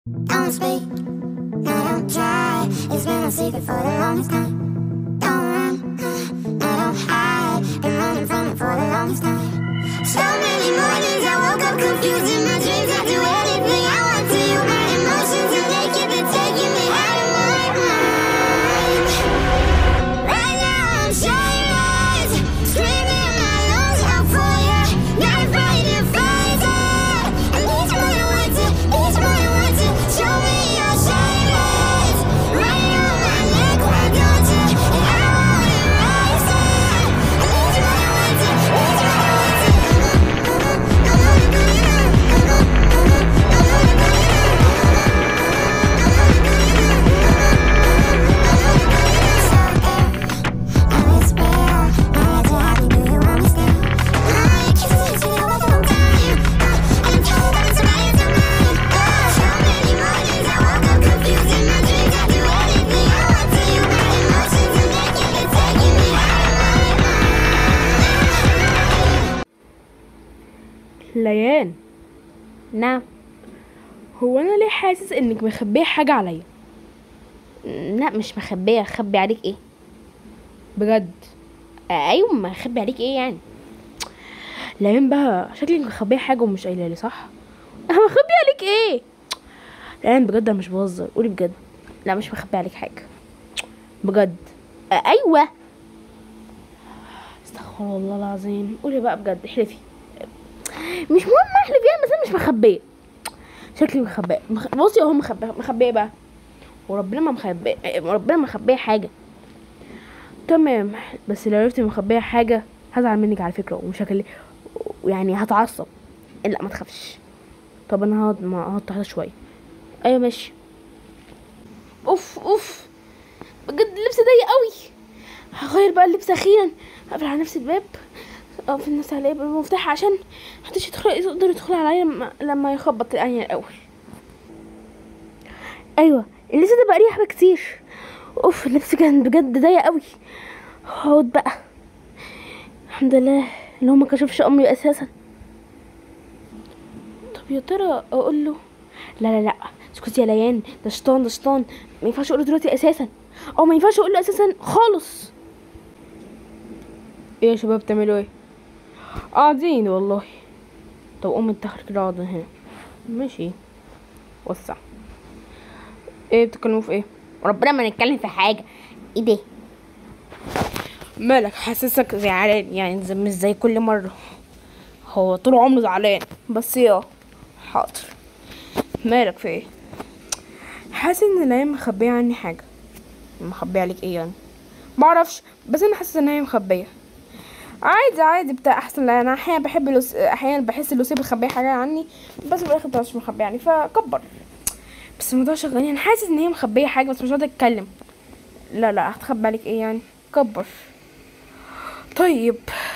Don't speak, no, don't try. It's been a secret for the longest time. Don't run, no, don't hide. Been running from it for the longest time. So many mornings I woke up confused in my dreams. I do anything I want to. You, my emotions are naked, they're taking me out of my mind. Right now I'm shining lights, screaming my lungs out for you. Not afraid to fight it. And each one I want to, each one I want to show me your shining lights. Right on my neck, why don't you? And I wanna rise up. And each one I want to, each one I want to. I wanna go, you know. I wanna go, you ليان نعم هو انا ليه حاسس انك مخبيه حاجه عليا لا مش مخبيه اخبي عليك ايه بجد آه، ايوه ما اخبي عليك ايه يعني ليان بقى شكلك مخبيه حاجه ومش قايله لي صح انا مخبيه عليك ايه ليان بجد انا مش بهزر قولي بجد لا مش مخبي عليك حاجه بجد آه، ايوه استغفر الله العظيم قولي بقى بجد احلفي مش مهم احلف يعني بس انا مش مخبيه شكلي مخبيه مخ... بصي اهو مخبيه مخبيه بقى وربنا ما مخبيه ربنا ما مخبيه حاجه تمام بس لو عرفتي مخبيه حاجه هزعل منك على فكره ومش هكلم يعني هتعصب لا ما تخافش طب انا هقعد ما هقعد تحت شويه ايوه ماشي اوف اوف بجد اللبس ضيق قوي هغير بقى اللبس اخيرا اقفل على نفسي الباب اقفل نفسي على الباب المفتاح عشان محدش يدخل يقدر يدخل عليا لما, لما يخبط الانية الاول ايوه اللبس ده بقى اريح بكتير اوف اللبس كان بجد ضيق قوي هقعد بقى الحمد لله ان هو ما كشفش امي اساسا طب يا ترى اقول له لا لا لا اسكتي يا ليان ده شيطان ده شيطان ما ينفعش اقول له دلوقتي اساسا او ما ينفعش اقول له اساسا خالص ايه يا شباب بتعملوا ايه قاعدين والله طب قوم انت اخر كده اقعد هنا ماشي وسع ايه بتتكلموا في ايه ربنا ما نتكلم في حاجه ايه ده مالك حاسسك زعلان يعني زي مش زي كل مرة هو طول عمره زعلان بس يا حاضر مالك في ايه حاسس ان هي مخبية عني حاجة مخبية عليك ايه يعني معرفش بس انا حاسس ان هي مخبية عادي عادي بتاع احسن لا انا احيانا بحب لوس... احيانا بحس لوسي مخبية حاجة عني بس في الاخر مش مخبية يعني فكبر بس الموضوع شغالين انا حاسس ان هي مخبية حاجة بس مش قادرة اتكلم لا لا هتخبي عليك ايه يعني كبر طيب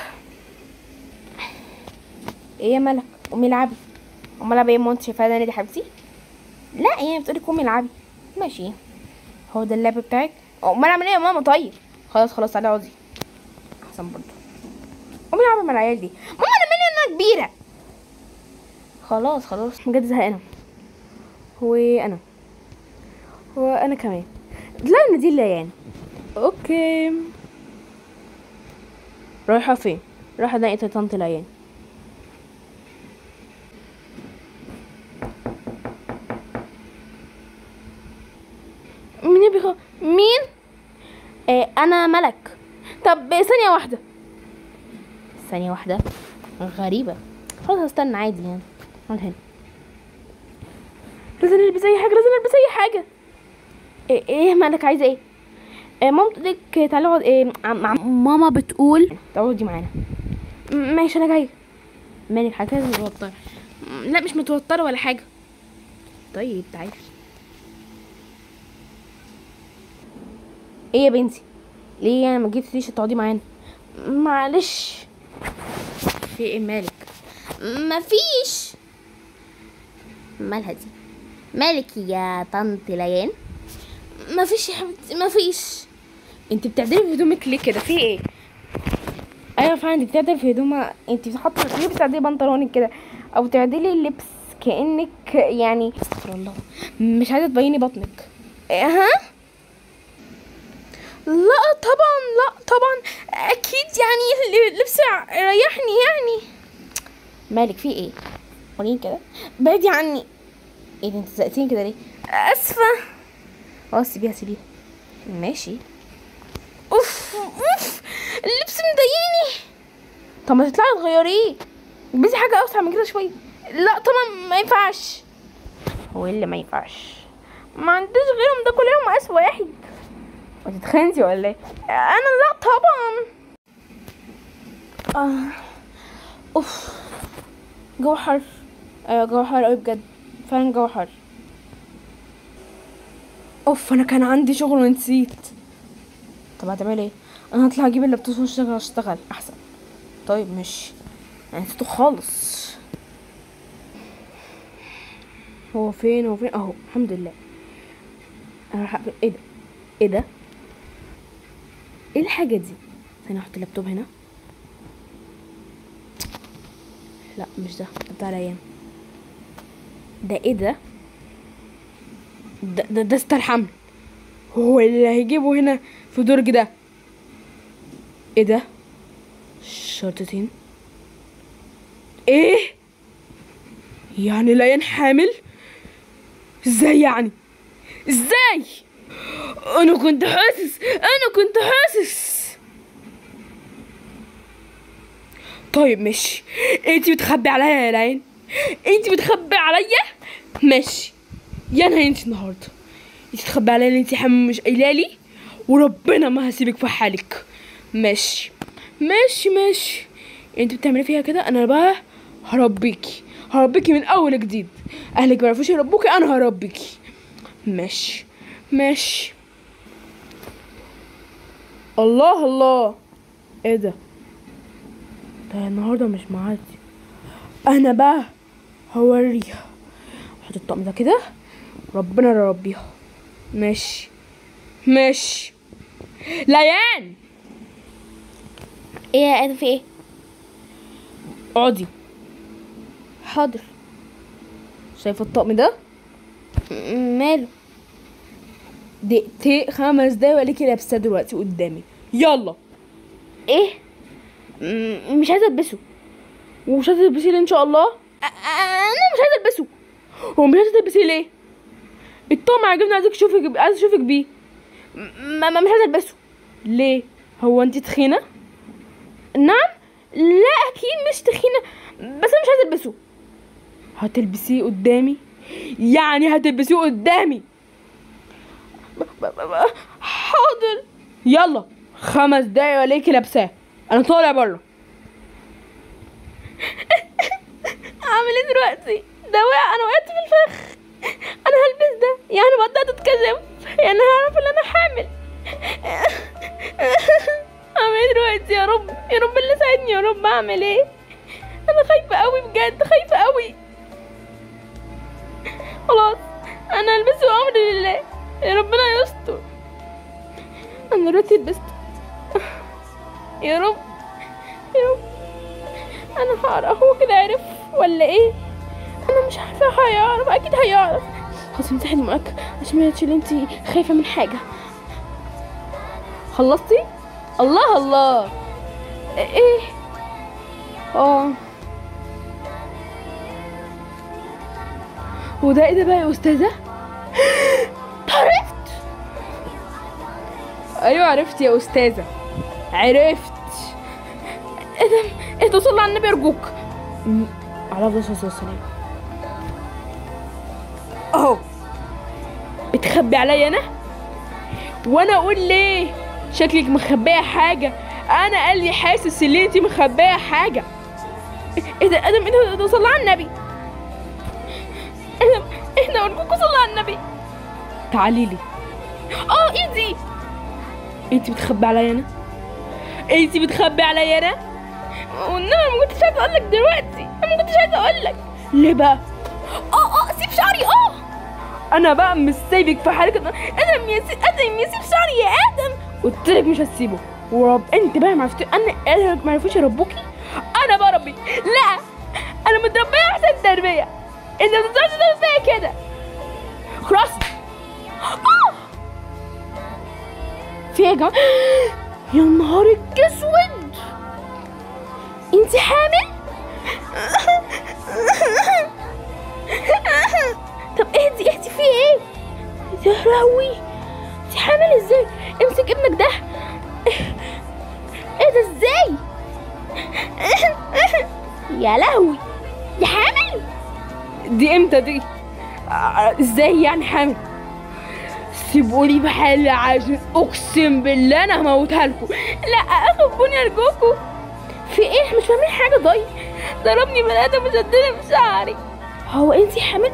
ايه يا ملك قومي العبي امال العبي ايه ما انت شايفاها ده نادي حبيبتي لا يعني بتقولي قومي العبي ماشي هو ده اللعب بتاعك امال اعمل ايه يا ماما طيب خلاص خلاص تعالي اقعدي احسن برضه قومي العبي مع العيال دي ماما انا مالي انا كبيره خلاص خلاص بجد زهقانه وانا وانا كمان لا انا دي الليان اوكي رايحة فين؟ رايحة ناقية طنط ليان مين بيخ... مين؟ آه أنا ملك طب ثانية واحدة ثانية واحدة غريبة خلاص هستنى عادي يعني اقعد هنا لازم نلبس أي حاجة لازم نلبس أي حاجة إيه, إيه مالك عايزة إيه؟ آه ماما بتقولك تعالي اقعد إيه مع ماما بتقول تقعدي معانا م- ماشي انا جايه مالك حاجه لازم متوتره م- لا مش متوتره ولا حاجه طيب تعالي ايه يا بنتي ليه يعني ما جيتيش تقعدي معانا معلش في ايه مالك مفيش مالها دي مالك يا طنط ليان مفيش يا حبيبتي مفيش انت بتعدلي في هدومك ليه كده في ايه ايوه فعلا انت بتعدلي في هدومها انت بتحطي ليه بتعدلي بنطلونك كده او تعدلي اللبس كانك يعني استغفر الله مش عايزه تبيني بطنك إيه، ها لا طبعا لا طبعا اكيد يعني اللبس ريحني يعني مالك في ايه وريني كده بعدي عني ايه ده انت زقتيني كده ليه اسفه اه سيبيها سيبيها ماشي اوف اوف اللبس مضايقني طب ما تطلعي تغيريه البسي حاجه اوسع من كده شويه لا طبعا ما ينفعش هو إيه اللي ما ينفعش ما عنديش غيرهم ده كلهم اسود واحد وتتخنتي ولا ايه انا لا طبعا آه. اوف جو حر ايوه جو حر اوي بجد فعلا جو حر اوف انا كان عندي شغل ونسيت طب هتعمل ايه انا هطلع اجيب اللابتوب واشتغل اشتغل احسن طيب مش انا نسيته خالص هو فين هو فين اهو الحمد لله انا راح أقفل- ايه ده ايه ده ايه الحاجه دي ثانية احط اللابتوب هنا لا مش ده ده بتاع الايام ده ايه ده ده ده, ده ستار حمل هو اللي هيجيبه هنا في درج ده ايه ده شرطتين ايه يعني ليان حامل ازاي يعني ازاي انا كنت حاسس انا كنت حاسس طيب ماشي انتي بتخبي عليا يا ليان انتي بتخبي عليا ماشي يا انا انتي النهارده انتي تخبي عليا ان انتي حامل مش قايله لي وربنا ما هسيبك في حالك ماشي ماشي ماشي انت بتعملي فيها كده انا بقى هربيكي هربيكي من اول جديد اهلك ما يعرفوش يربوكي انا هربيكي ماشي ماشي الله الله ايه ده ده النهارده مش معادي انا بقى هوريها احط الطقم ده كده ربنا يربيها ماشي ماشي ليان ايه يا ادم في ايه اقعدي حاضر شايفه الطقم ده م- ماله دقيقتين خمس دقايق وليكي لابساه دلوقتي قدامي يلا ايه م- مش عايزه البسه ومش عايزه تلبسيه ليه ان شاء الله أ- انا مش عايزه البسه هو مش عايزه تلبسيه ليه الطقم عجبني عايزك اشوفك عايز اشوفك بيه ما ما- مش عايزه البسه ليه هو انت تخينه نعم لا اكيد مش تخينه بس انا مش عايزه البسه هتلبسيه قدامي يعني هتلبسيه قدامي ب- ب- ب- حاضر يلا خمس دقايق وليكي لابساه انا طالع بره اعمل ايه دلوقتي ده وقع انا وقعت في الفخ انا هلبس ده يعني بدأت اتكلم يعني هعرف ان انا حامل اعمل ايه دلوقتي يا رب يا رب اللي ساعدني يا رب اعمل ايه انا خايفه قوي بجد خايفه قوي خلاص انا هلبسه امر لله يا ربنا يستر انا دلوقتي لبست يا رب يا رب انا هعرف هو كده عرف ولا ايه انا مش عارفه هيعرف اكيد هيعرف خلاص امسحي دماغك عشان ما تشيلي انت خايفه من حاجه خلصتي الله الله ايه اه وده ايه ده بقى يا استاذه عرفت ايوه عرفت يا استاذه عرفت ايه ده ايه ده صلي على النبي ارجوك م- على افضل الصلاه والسلام اهو بتخبي عليا انا وانا اقول ليه شكلك مخبيه حاجه انا قال لي حاسس ان انت مخبيه حاجه ايه ده ادم ايه ده- ده صلي على النبي ايه ده ايه ده ارجوك صلي على النبي تعالي لي اه ايدي انت بتخبي عليا انا انت بتخبي عليا انا والنبي أنا ما كنتش عايزه اقول لك دلوقتي انا ما كنتش عايزه اقول لك ليه بقى اه اه سيب شعري اه انا بقى مش سايبك في حالك ادم يا سيب ادم يا سيب شعري يا ادم قلت لك مش هسيبه ورب انت بقى ما عرفتي انا اهلك ما عرفوش يربوكي انا بربي لا انا متربيه احسن تربيه انت ما تنساش تعمل فيا كده خلاص آه! في ايه يا جماعه يا نهارك اسود انت حامل طب اهدي اهدي في ايه يا لهوي انت حامل ازاي امسك ابنك ده ايه ده ازاي يا لهوي يا حامل دي امتى دي آه، ازاي يعني حامل سيبوني بحالي عشان اقسم بالله انا هموتها لكم لا خبوني ارجوكم في ايه إحنا مش فاهمين حاجه ضايق ضربني بني ادم وشدني بشعري هو انتي حامل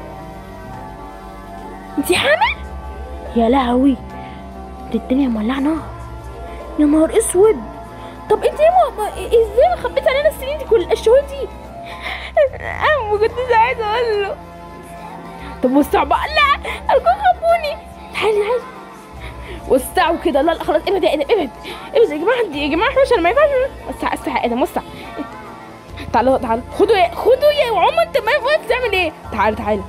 انتي حامل يا لهوي دي الدنيا مولعه نار يا نهار اسود طب انت ليه ما- ما- ازاي ما خبيتي علينا السنين دي كل الشهور دي انا ما كنتش عايزه اقول له طب وسعوا بقى لا ارجوك خبوني تعالي تعالي وسعوا كده لا لا خلاص ابعد يا ادم ابعد ابعد يا جماعه دي- يا جماعه احنا عشان ما ينفعش وسع وسع يا ادم وسع تعالوا تعالوا خدوا يا خدوا يا عمر انت ما واقف تعمل ايه تعالى تعالى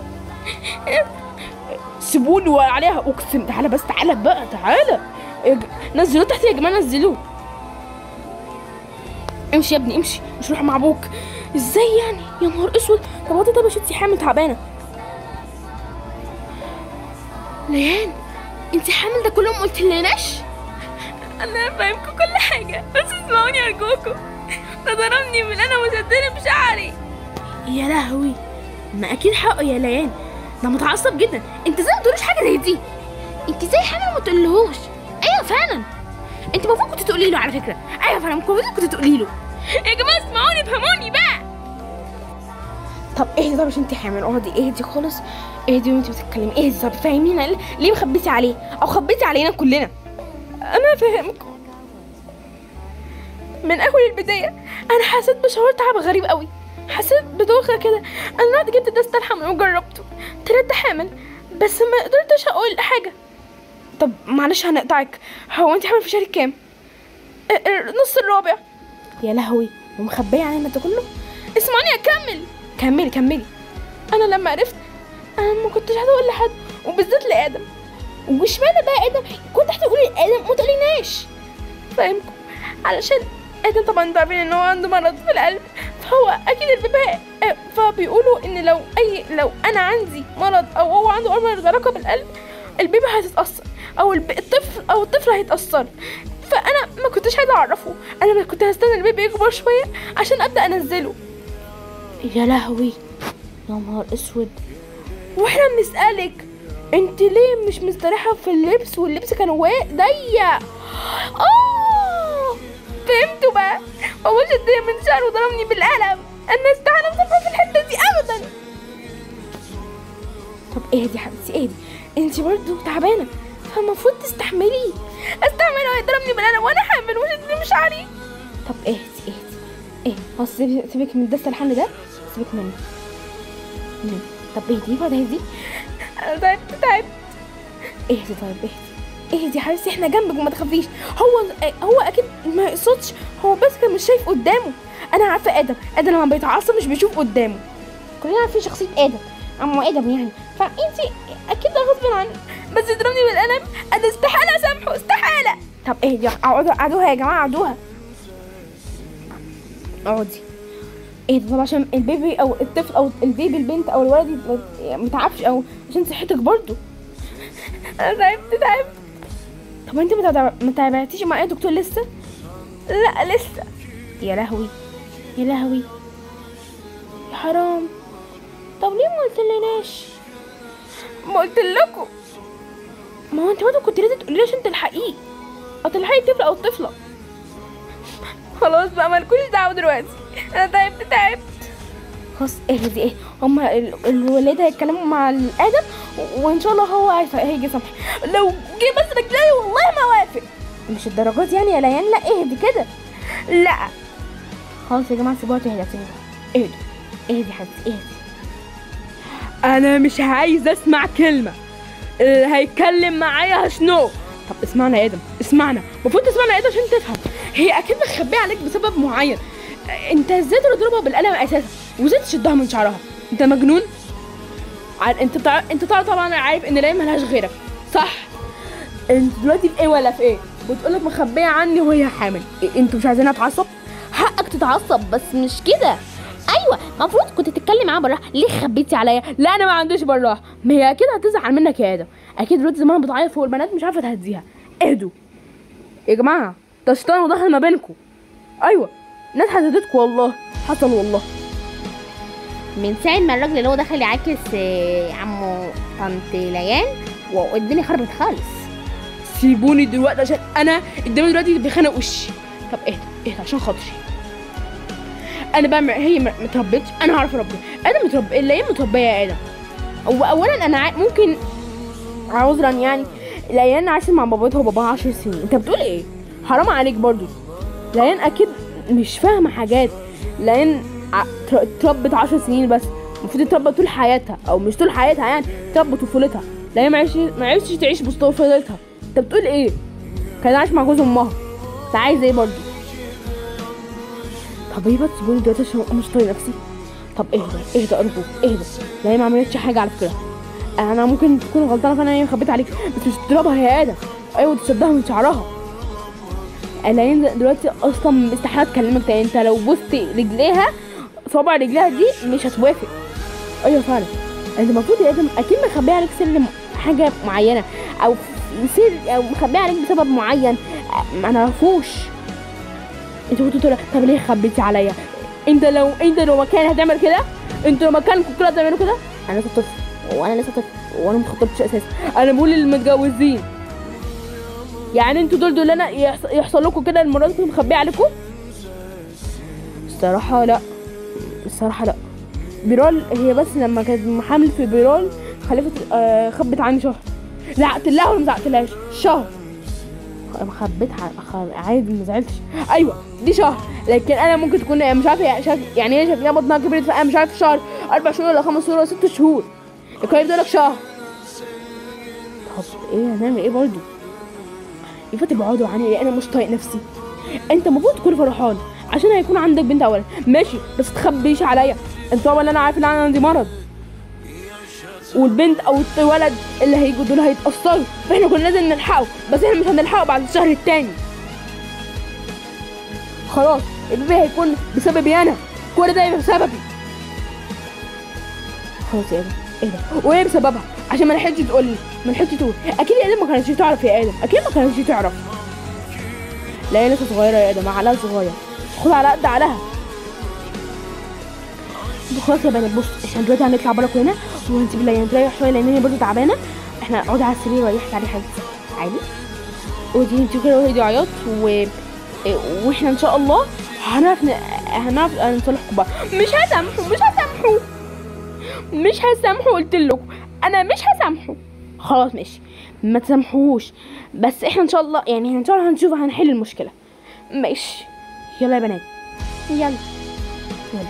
سيبوني وعليها اقسم تعالى بس تعالى بقى تعالى يا ج- نزلوه تحت يا جماعه نزلوه امشي يا ابني امشي مش روح مع ابوك ازاي يعني يا نهار اسود طب وطي طب شتي حامل تعبانه ليان انت حامل ده كله ما قلتلناش انا فاهمكم كل حاجه بس اسمعوني ارجوكم ده ضربني من انا وشدني بشعري يا لهوي ما اكيد حقه يا ليان ده متعصب جدا انت ازاي ما تقولوش حاجه زي دي انت ازاي حامل ما تقولهوش ايوه فعلا انت المفروض كنت تقولي له على فكره ايوه فعلا المفروض كنت تقولي له يا جماعه اسمعوني افهموني بقى طب اهدي طب عشان انت حامل اقعدي اهدي خالص اهدي وانت بتتكلمي اهدي طب فاهمينا ليه- ليه مخبيتي عليه او خبيتي علينا كلنا انا فاهمكم من اول البدايه انا حسيت بشعور تعب غريب قوي حسيت بدوخه كده انا رحت جبت دست الحمل وجربته طلعت حامل بس ما قدرتش اقول حاجه طب معلش هنقطعك هو انت حامل في شهر كام ال- النص الرابع يا لهوي ومخبيه علينا ده كله اسمعني اكمل كملي كملي انا لما عرفت انا ما كنتش عايزه اقول لحد وبالذات لادم واشمعنى بقى ادم كنت هتقولي لادم ما تقوليناش فاهمكم علشان ادم طبعا انتوا عارفين ان هو عنده مرض في القلب فهو اكيد البيبي آه، فبيقولوا ان لو اي لو انا عندي مرض او هو عنده مرض له علاقه بالقلب البيبي هتتاثر او الب- الطفل او الطفل هيتاثر فانا ما كنتش عايزه اعرفه انا ما كنت هستنى البيبي يكبر شويه عشان ابدا انزله يا لهوي يا نهار اسود واحنا بنسالك انت ليه مش مستريحه في اللبس واللبس كان واقع ضيق اه فهمتوا بقى هو شدني من شعره وضربني بالقلم انا استحاله امسكه في الحته دي ابدا طب اهدي يا حبيبتي اهدي انت برضو تعبانه فالمفروض تستحملي استعمله ويضربني بالقلم وانا حامل وشدني من شعري طب اهدي اهدي ايه خلاص سيبك سيبك من دست الحمل ده سيبك منه منه. طب اهدي بقى اهدي انا تعبت تعبت اهدي طيب اهدي اهدي يا حبيبتي احنا جنبك وما تخافيش هو هو اكيد ما يقصدش هو بس كان مش شايف قدامه انا عارفه ادم ادم لما بيتعصب مش بيشوف قدامه كلنا عارفين شخصيه ادم عمو ادم يعني فانت اكيد ده غصب عنك بس يضربني بالقلم انا استحاله اسامحه استحاله طب اهدي اقعدوا قعدوها يا جماعه قعدوها اقعدي اهدي طب عشان البيبي او الطفل او البيبي البنت او الولد ما- ما تعبش او عشان صحتك برضو انا تعبت تعبت طب انت ما تابع- ما تابعتيش مع اي دكتور لسه لا لسه يا لهوي يا لهوي يا حرام طب ليه ما قلتلناش ما قلت لكم ما هو انت برضه كنت لازم تقولي لي عشان تلحقيه او تلحقي الطفل او الطفله خلاص بقى مالكوش دعوه دلوقتي انا تعبت تعبت خلاص اهدي ايه هما ال- الولاد هيتكلموا مع الادم و- وان شاء الله هو هيف- هيجي سامح لو جه بس رجلي والله ما وافق مش الدرجات يعني يا ليان لا اهدي كده لا خلاص يا جماعه سيبوها تهدى سيبوها اهدوا اهدي يا حبيبتي اهدي انا مش عايزه اسمع كلمه اللي هيتكلم معايا هشنقه طب اسمعنا يا ادم اسمعنا المفروض تسمعنا يا ادم عشان تفهم هي اكيد مخبيه عليك بسبب معين انت ازاي تضربها بالقلم اساسا وازاي تشدها من شعرها انت مجنون عار... انت تع... انت طبعا طبعا عارف ان ليان ملهاش غيرك صح انت دلوقتي في ايه ولا في ايه بتقولك مخبيه عني وهي حامل إيه انتوا مش عايزينها تعصب حقك تتعصب بس مش كده ايوه المفروض كنت تتكلم معاه بالراحه ليه خبيتي عليا لا انا ما عنديش بالراحه ما هي اكيد هتزعل منك يا ادم اكيد دلوقتي زمان بتعيط فوق البنات مش عارفه تهديها اهدوا يا جماعه ده شيطان ودخل ما بينكم ايوه ناس هددتكم والله حصل والله من ساعه ما الراجل اللي هو دخل يعاكس آه، عمو طنط ليان والدنيا خربت خالص سيبوني دلوقتي عشان انا قدامي دلوقتي بيخانق وشي طب اهدى اهدى عشان خاطري انا بقى م- هي م- متربيتش انا هعرف اربي ادم متربي اللي هي متربيه يا ادم هو اولا انا عا- ممكن عذرا يعني ليان عاشت مع بابتها وباباها عشر سنين انت بتقول ايه حرام عليك برضو ليان اكيد مش فاهمه حاجات ليان ع- تر- اتربت عشر سنين بس المفروض تتربى طول حياتها او مش طول حياتها يعني تربى طفولتها ليان ما عرفتش ما عرفتش تعيش بطفولتها انت بتقول ايه كان عايش مع جوز امها انت عايز ايه برضو طب ايه بقى تسيبوني دلوقتي عشان أبقى مش طايق نفسي طب اهدى اهدى ارجوك اهدى لا هي ما عملتش حاجه على فكره انا ممكن تكون غلطانه فانا هي خبيت عليك بس مش تضربها يا ادم ايوه تشدها من شعرها العين دلوقتي اصلا استحاله تكلمك تاني انت لو بصت رجليها صابع رجليها دي مش هتوافق ايوه فعلا انت المفروض يا ادم اكيد مخبيه عليك سر م- حاجه معينه او في- سر او مخبيه عليك بسبب معين أ- ما نعرفوش انت كنت تقول طب ليه خبيتي عليا انت لو انت لو مكاني هتعمل كده انت لو مكانكم كده هتعملوا كده انا لسه طفل وانا لسه طفل وانا متخطبتش اساسا انا بقول للمتجوزين يعني انتوا دول دول انا يحص- يحصل لكم كده المرات كنت مخبيه عليكم الصراحه لا الصراحه لا بيرال هي بس لما كانت حامل في بيرال خلفت آه خبت عني شهر زعقت لها ولا ما زعقتلهاش شهر خبيت عادي ما زعلتش ايوه دي شهر لكن انا ممكن تكون مش عارفه شاف يعني هي شايفه بطنها كبرت فانا مش عارف شهر اربع شهور ولا خمس شهور ولا ست شهور لكن يبدأ لك شهر طب ايه هنعمل ايه برضه ينفع تبعدوا عني لان انا مش طايق نفسي انت المفروض تكون فرحان عشان هيكون عندك بنت اولا ماشي بس تخبيش عليا انت طبعا انا عارف ان انا عندي مرض والبنت او الولد اللي هيجوا دول هيتاثروا فاحنا كنا لازم نلحقه بس احنا مش هنلحقه بعد الشهر التاني خلاص البيبي هيكون بسببي انا كل ده يبقى بسببي خلاص يا ادم ايه ده وايه بسببها عشان ما لحقتش تقول لي ما لحقتش تقول اكيد يا ادم ما كانتش تعرف يا ادم اكيد ما كانتش تعرف لا هي لسه صغيره يا ادم عقلها صغير خد على قد عقلها خلاص يا بنات بص احنا دلوقتي هنطلع بره كلنا وهنسيب ليان تريح شويه لان هي برضه تعبانه احنا اقعدي على السرير وريحي عليه حاجه عادي ودي انت كده وهي دي عياط و... واحنا ان شاء الله هنعرف ن... هنعرف نصلحكم بقى مش هسامحه مش هسامحه مش هسامحه قلت لكم انا مش هسامحه خلاص ماشي ما تسامحوش بس احنا ان شاء الله يعني ان شاء الله هنشوف هنحل المشكله ماشي يلا يا بنات يلا يلا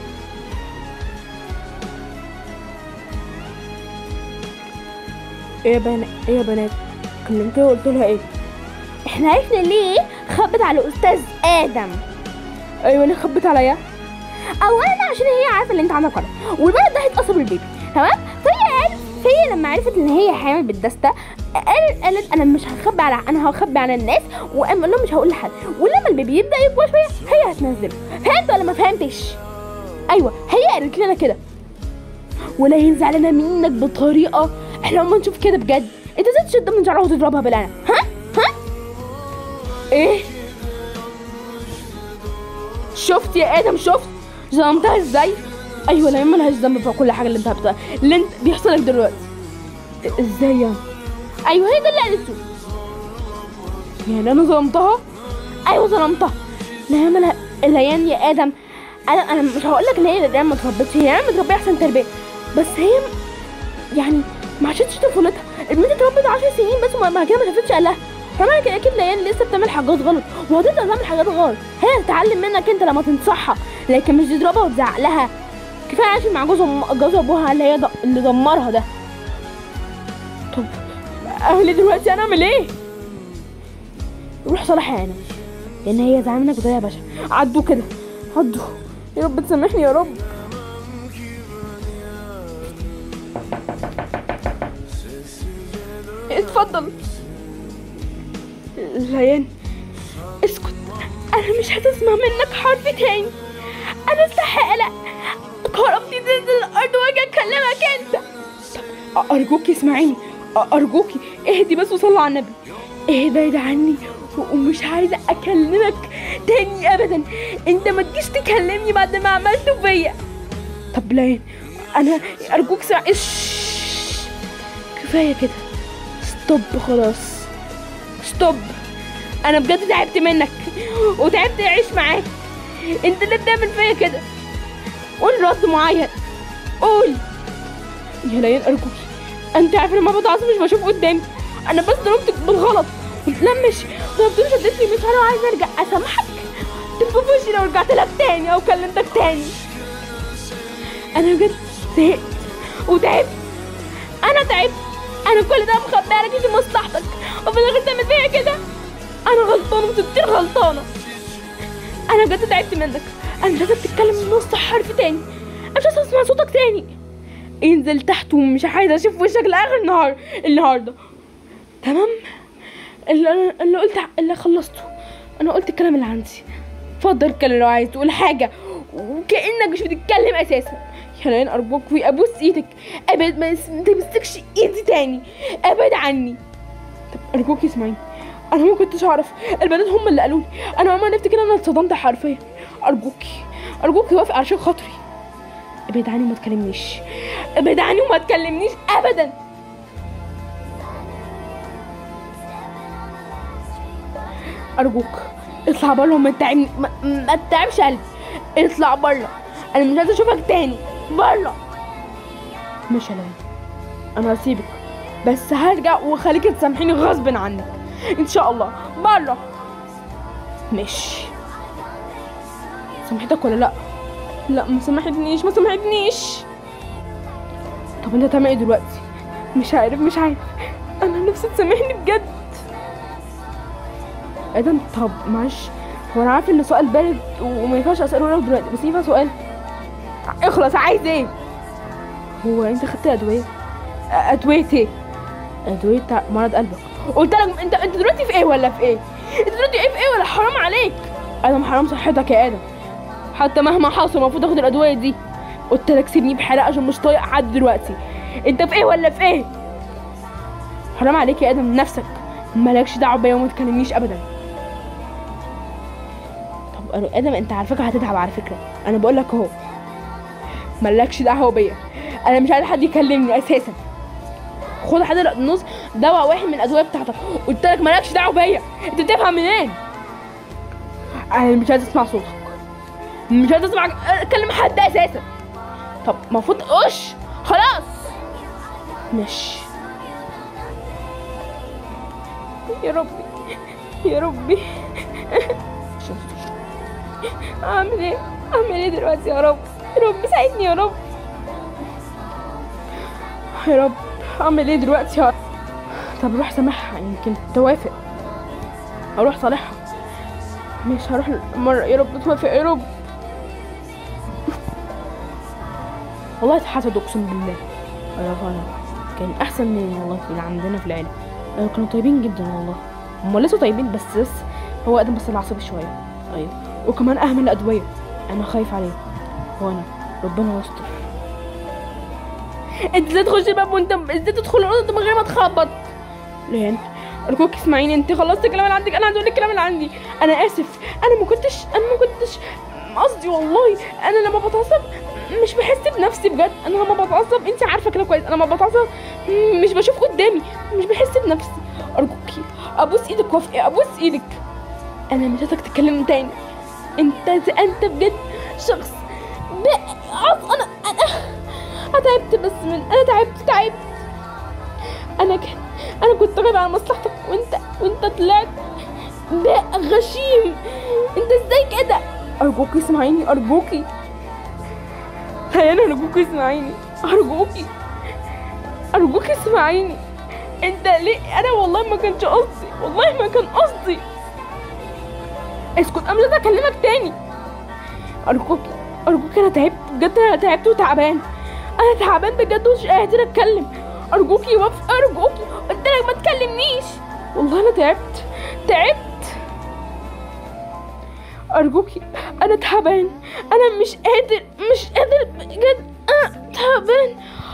ايه يا بنات ايه يا بنات كلمتها وقلت لها ايه احنا عرفنا ليه خبت على استاذ ادم ايوه ليه خبت عليا اولا عشان هي عارفه ان انت عندك ولد والولد ده هيتقصر بالبيبي تمام فهي عرف فهي لما عرفت ان هي حامل بالدستة قالت قالت انا مش هخبي على انا هخبي على الناس واقول لهم مش هقول لحد ولما البيبي يبدا يكبر شويه هي هتنزله فهمت ولا ما فهمتش ايوه هي قالت لنا كده ولا ينزع لنا منك بطريقه احنا لما نشوف كده بجد انت ازاي تشد من شعرها وتضربها بالقلم ها ها ايه شفت يا ادم شفت ظلمتها ازاي ايوه لا مالهاش ذنب في كل حاجه اللي انت بتاع اللي انت بيحصل لك دلوقتي ازاي يعني ايوه هي ده اللي قالته يعني انا ظلمتها ايوه ظلمتها لا هي مالها العيان يا ادم انا انا مش هقول لك ان هي العيال ما اتربتش هي العيال متربيه احسن تربيه بس هي يعني ما عاشتش طفولتها البنت اتربت 10 سنين بس وما ما كده ما شافتش اهلها فانا كده اكيد العيال لسه بتعمل حاجات غلط وهتفضل تعمل حاجات غلط هي هتتعلم منك انت لما تنصحها لكن مش تضربها وتزعق لها كفايه عاشت مع جوز أم- جوز ابوها اللي هي ض- اللي دمرها ده طب اهلي دلوقتي انا اعمل ايه روح صالحها انا لان هي زعلانه منك بطريقه بشعه عدوا كده عدوا يا رب تسامحني يا رب اتفضل ليان اسكت انا مش هتسمع منك حرف تاني انا استحالة كرامتي تنزل الارض واجي اكلمك انت طب ارجوكي اسمعيني ارجوكي اهدي بس وصلي على النبي اهدي عني و- ومش عايزه اكلمك تاني ابدا انت ما تجيش تكلمني بعد ما عملته فيا طب ليان انا ارجوك سع... إش... كفايه كده ستوب خلاص ستوب انا بجد تعبت منك وتعبت اعيش معاك انت اللي بتعمل فيا كده قول رد معين قول يا ليان ارجوكي انت عارف لما بتعصب مش بشوف قدامي انا بس ضربتك بالغلط لا مش ضربتني شدتني مش انا عايزه ارجع اسامحك تبقى في وشي لو رجعت لك تاني او كلمتك تاني انا بجد زهقت وتعبت انا تعبت انا كل ده مخبيه لك في مصلحتك وفي الاخر تعمل فيا كده انا غلطانه وتبتدي غلطانه انا بجد تعبت منك انا مش عايزه تتكلم نص حرف تاني انا مش عايزه اسمع صوتك تاني انزل تحت ومش عايزه اشوف وشك لاخر النهار النهارده تمام اللي انا اللي قلت اللي خلصته انا قلت الكلام اللي عندي اتفضل اتكلم لو عايز تقول حاجه وكانك مش بتتكلم اساسا يا لين ارجوك وابوس ايدك ابعد ما يس- ما تمسكش ايدي تاني ابعد عني طب ارجوك اسمعيني انا ما كنتش اعرف البنات هم اللي قالوا لي انا عمال افتكر انا اتصدمت حرفيا ارجوكي ارجوكي وافق عشان خاطري ابعد عني وما تكلمنيش ابعد عني وما تكلمنيش ابدا ارجوك اطلع بره وما تتعبني ما, ما تتعبش قلبي اطلع بره انا مش عايزه اشوفك تاني بره مش انا انا هسيبك بس هرجع واخليك تسامحيني غصب عنك ان شاء الله بره ماشي سامحتك ولا لا لا ما سامحتنيش ما سامحتنيش طب انت هتعمل ايه دلوقتي مش عارف مش عارف انا نفسي تسامحني بجد ادم طب معلش هو انا عارف ان سؤال بارد وما ينفعش اساله لك دلوقتي بس ينفع سؤال اخلص عايز ايه هو انت خدت ادويه ادويه ايه ادويه بتاع مرض قلبك قلت لك انت انت دلوقتي في ايه ولا في ايه انت دلوقتي ايه في ايه ولا حرام عليك ادم حرام صحتك يا ادم حتى مهما حصل المفروض تاخد الادويه دي قلت لك سيبني بحالة عشان مش طايق حد دلوقتي انت في ايه ولا في ايه حرام عليك يا ادم نفسك مالكش دعوه بيا وما تكلمنيش ابدا طب أنا- ادم انت على فكره هتتعب على فكره انا بقول لك اهو مالكش دعوه بيا انا مش عايز حد يكلمني اساسا خد حد النص دواء واحد من الادويه بتاعتك قلت لك مالكش دعوه بيا انت بتفهم منين انا مش عايز اسمع صوتك مش عايز اسمع اكلم حد اساسا طب المفروض اش خلاص ماشي يا ربي يا ربي اعمل ايه اعمل ايه دلوقتي يا رب يا رب ساعدني يا رب يا رب اعمل ايه دلوقتي يا رب طب روح سامحها يمكن توافق اروح صالحها مش هروح مرة يا رب توافق يا رب والله اتحسد اقسم بالله يا فانا كان احسن من والله اللي عندنا في العيله آه، كانوا طيبين جدا والله هم لسه طيبين بس بس هو ادم بس اللي عصبي شويه ايوه وكمان اهمل الادويه انا خايف عليه وانا ربنا يستر انت ازاي تخش الباب وانت ازاي تدخل الاوضه من غير ما تخبط لين ارجوك اسمعيني انت خلصت الكلام اللي عندك انا عايز اقول لك الكلام اللي عندي انا اسف انا ما كنتش انا ما كنتش قصدي والله انا لما بتعصب مش بحس بنفسي بجد انا لما بتعصب انت عارفه كده كويس انا لما بتعصب مش بشوف قدامي مش بحس بنفسي ارجوكي ابوس ايدك وافقي ابوس ايدك انا مش عايزك تتكلم تاني انت انت بجد شخص ب- عص انا انا انا تعبت بس من انا تعبت تعبت انا كان انا كنت راجع على مصلحتك وانت وانت طلعت ده غشيم انت ازاي كده ارجوكي اسمعيني ارجوكي هيانا ارجوكي اسمعيني ارجوكي ارجوكي اسمعيني انت ليه انا والله ما كانش قصدي والله ما كان قصدي اسكت انا مش قادرة اكلمك تاني ارجوكي ارجوكي انا تعبت بجد انا تعبت وتعبان انا تعبان بجد ومش قادر اتكلم ارجوكي وافق ارجوكي قلت لك ما تكلم تعبت تعبت ارجوكي انا تعبان انا مش قادر مش قادر بجد انا تعبان